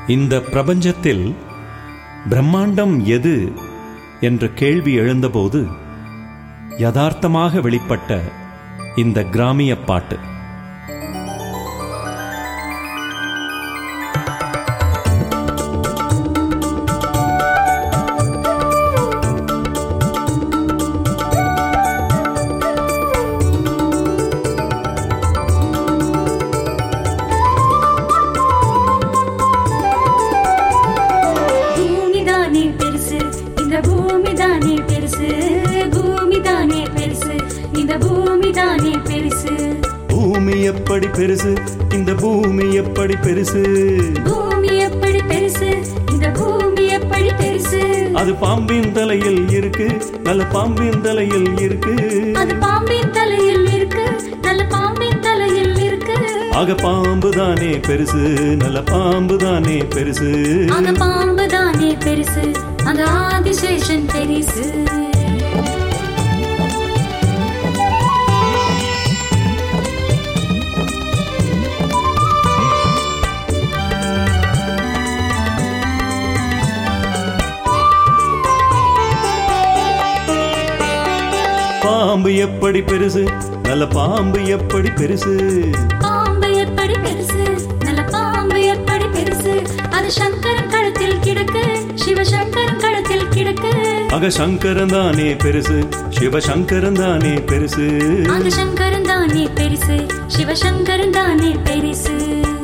இந்த பிரபஞ்சத்தில் பிரம்மாண்டம் எது என்ற கேள்வி எழுந்தபோது யதார்த்தமாக வெளிப்பட்ட இந்த கிராமிய பாட்டு பூமிதானே பெருசு இந்த பூமிதானே பெருசு பூமிதானே பெருசு இந்த பூமிதானே பெருசு பூமி எப்படி பெருசு இந்த பூமி எப்படி பெருசு பூமி எப்படி பெருசு இந்த பூமி எப்படி பெருசு அது பாம்பின் தலையில் இருக்கு நல்ல பாம்பின் தலையில் இருக்கு அது பாம்பின் தலையில் இருக்கு நல்ல பாம்பின் தலையில் இருக்கு ஆக பாம்பு தானே பெருசு நல்ல பாம்பு தானே பெருசு அந்த பாம்பு தானே பெருசு அந்த ஆதிசேஷன் பெருசு பாம்பு எப்படி பெருசு நல்ல பாம்பு எப்படி பெருசு பாம்பு எப்படி பெருசு நல்ல பாம்பு எப்படி பெருசு அது சங்கரன் கழுத்தில் கிடக்கு சிவசங்கரன் கழுத்தில் கிடக்கு ஆக சங்கரன் தானே பெருசு சிவசங்கரன் தானே பெருசு அந்த சங்கரன் தானே பெருசு சிவசங்கரன் தானே பெருசு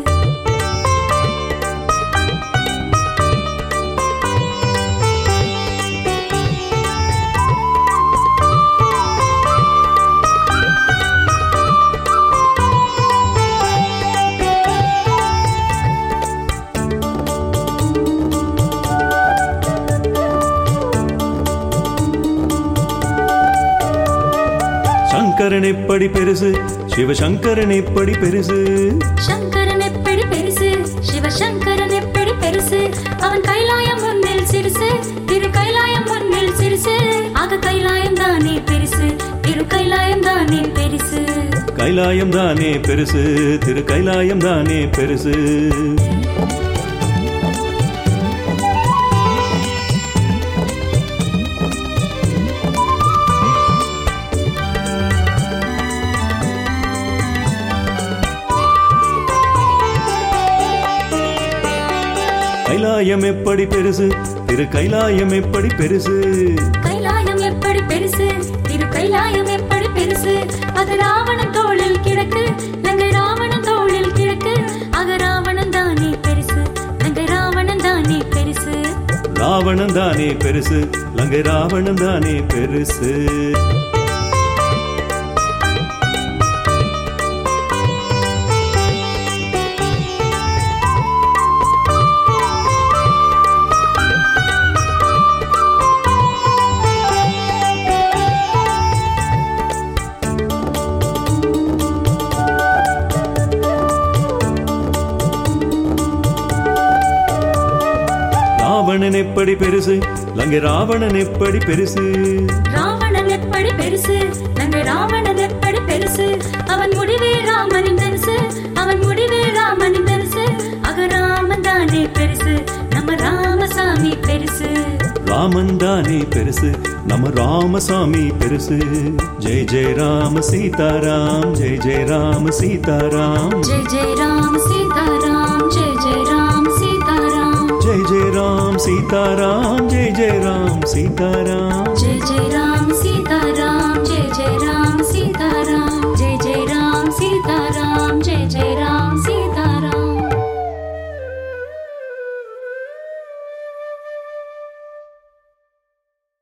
சங்கரன் எப்படி பெருசு சிவசங்கரன் எப்படி பெருசு சங்கரன் எப்படி பெருசு சிவசங்கரன் எப்படி பெருசு அவன் கைலாயம் முன்னில் சிறுசு திரு கைலாயம் முன்னில் சிறுசு ஆக கைலாயம் தானே பெருசு திரு கைலாயம் தானே பெருசு கைலாயம் தானே பெருசு திரு கைலாயம் தானே பெருசு கைலாயம் எப்படி பெருசு திரு கைலாயம் எப்படி பெருசு கைலாயம் எப்படி பெருசு திரு கைலாயம் எப்படி பெருசு அது ராவணன் தோளில் கிடக்கு லங்கை ராவணன் தோளில் கிடக்கு ஆக ராவணன் தானே பெருசு லங்கை ராவணன் தானே பெருசு ராவணன் தானே பெருசு லங்கை ராவணன் தானே பெருசு ராவணன் எப்படி பெருசு லங்கை ராவணன் எப்படி பெருசு ராவணன் எப்படி பெருசு லங்கை ராவணன் எப்படி பெருசு அவன் முடிவே ராமனின் தனுசு அவன் முடிவே ராமனின் தனுசு ஆக ராமன் தானே பெருசு நம்ம ராமசாமி பெருசு ராமன் தானே பெருசு நம்ம ராமசாமி பெருசு ஜெய் ஜெய் ராம சீதாராம் ஜெய் ஜெய் ராம சீதாராம் ஜெய் ஜெய் ராம் சீதாராம் ஜெய் ஜெய் ராம் சீதாராம் ஜெய் ஜெய் ராம் சீதாராம் ஜெய் ஜெய் ராம் சீதாராம் ஜெய் ஜெய் ராம்